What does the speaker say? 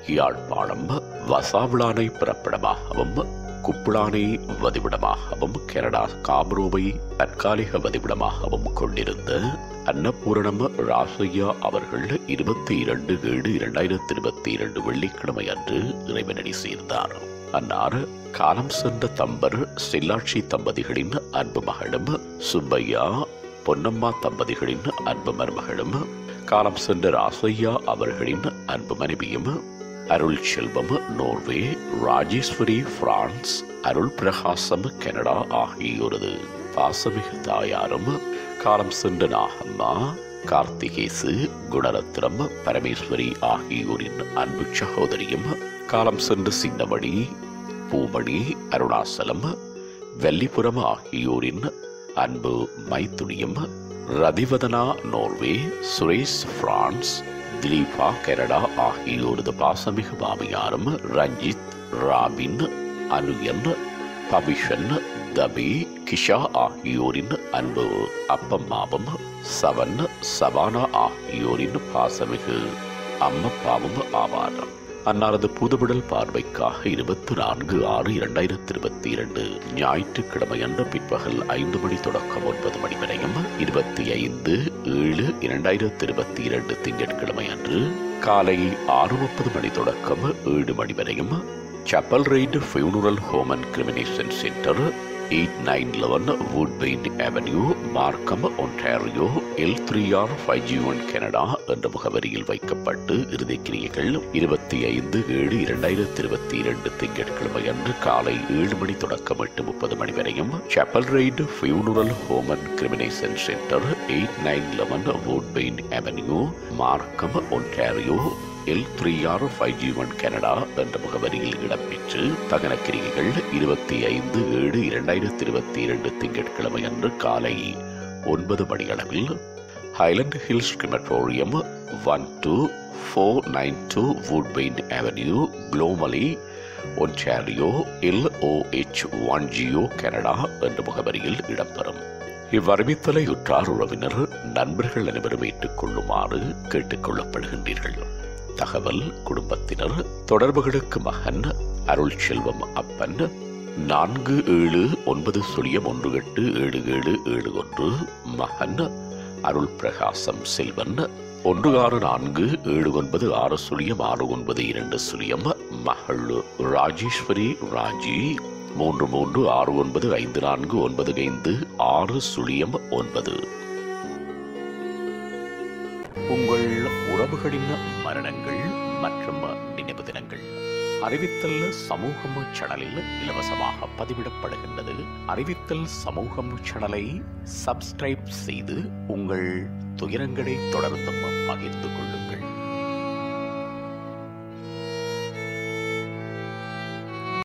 Yazhpanam வசாவிளானை பிறப்பிடமாகவும் குப்புளானை வதிவிடமாகவும் Canada காமரோவை தற்காலிக வதிவிடமாகவும் கொண்டிருந்த அன்னபூரணம் ராசையா அவர்கள் இருபத்தி இரண்டு ஏழு இரண்டாயிரத்தி இருபத்தி இரண்டு வெள்ளிக்கிழமை அன்று இறைவனடி சேர்ந்தார் அன்னார் காலம் சென்ற தம்பர் செல்லாட்சி தம்பதிகளின் அன்பு மகளும் சுப்பையா பொன்னம்மா தம்பதிகளின் அன்பு மருமகளும் காலம் சென்ற ராசையா அவர்களின் அன்பு மனைவியும் Arul Selvam Norway Rajeswari France Arul Prakasam Canada ஆகியோரது பாசமிகு தாயாரும் காலம் சென்ற நாகம்மா கார்த்திகேசு குணரத்னம் பரமேஸ்வரி ஆகியோரின் அன்பு சகோதரியும் காலம் சென்று சின்னமணி பூமணி அருணாசலம் வெள்ளிபுரம் ஆகியோரின் அன்பு மைத்துனியும் Rathivathana Norway Suresh France Thileepa Canada ஆகியோரது பாசமிகு மாமியாரும் ரஞ்சித் ராபின் அனுயன் பபிஷன் தபி கிஷா ஆகியோரின் அன்பு அப்பம்மாவும் சவன் சவானா ஆகியோரின் பாசமிகு அம்மப்பாவும் ஆவார் அன்னாரது புதுவிடல் பார்வைக்காக இருபத்தி நான்கு ஆறு இரண்டாயிரத்தி இருபத்தி இரண்டு ஞாயிற்றுக்கிழமை அன்று பிற்பகல் ஐந்து மணி தொடக்கம் ஒன்பது மணி வரையும் இருபத்தி ஐந்து ஏழு இரண்டாயிரத்தி இருபத்தி இரண்டு திங்கட்கிழமை அன்று காலை ஆறு முப்பது மணி தொடக்கம் ஏழு மணி வரையும் Chapel Ridge Funeral Home and Cremation Centre eight nine eleven Woodbine Avenue Markham Ontario L three R five G one Canada என்ற முகவரியில் வைக்கப்பட்டு இறுதிக்கிரியைகள் இருபத்தி ஐந்து ஏழு இரண்டாயிரத்தி இருபத்தி இரண்டு திங்கட்கிழமை அன்று காலை ஏழு மணி தொடக்கம் எட்டு முப்பது மணி வரையும் Chapel Ridge Funeral Home and Cremation Centre eight nine eleven Woodbine Avenue Markham Ontario L three R five G one Canada என்ற முகவரியில் இடம்பெற்று தகன கிரிகைகள் இருபத்தி ஐந்து ஏழு இரண்டாயிரத்தி இருபத்தி இரண்டு திங்கட்கிழமை அன்று காலை ஒன்பது மணியளவில் Highland Hills Crematorium one two four nine two Woodbine Avenue Gormley Ontario L O H one G O Canada என்ற முகவரியில் இடம்பெறும் இவ்வறிவித்தலை உற்றார் உறவினர் நண்பர்கள் அனைவரும் ஏற்றுக் கொள்ளுமாறு கேட்டுக் கொள்ளப்படுகின்றீர்கள் தகவல் குடும்பத்தினர் தொடர்புகளுக்கு மகன் அருள் செல்வம் அப்பன் நான்கு ஏழு ஒன்பது சுழியம் ஒன்று எட்டு ஏழு ஏழு ஏழு ஒன்று மகன் அருள் பிரகாசம் செல்வன் ஒன்று ஆறு நான்கு ஏழு ஒன்பது ஆறு சுழியம் ஆறு ஒன்பது இரண்டு சுழியம் மகள் ராஜேஸ்வரி ராஜி மூன்று மூன்று ஆறு ஒன்பது ஐந்து நான்கு ஒன்பது ஐந்து ஆறு சுழியம் ஒன்பது உங்கள் உறவுகளின் மரணங்கள் மற்றும் நினைவு தினங்கள் அறிவித்தல் சமூகம் சேனலில் இலவசமாக பதிவிடப்படுகின்றது அறிவித்தல் சமூகம் சேனலை சப்ஸ்கிரைப் செய்து உங்கள் துயரங்களை தொடர்ந்தும் பகிர்ந்து கொள்ளுங்கள்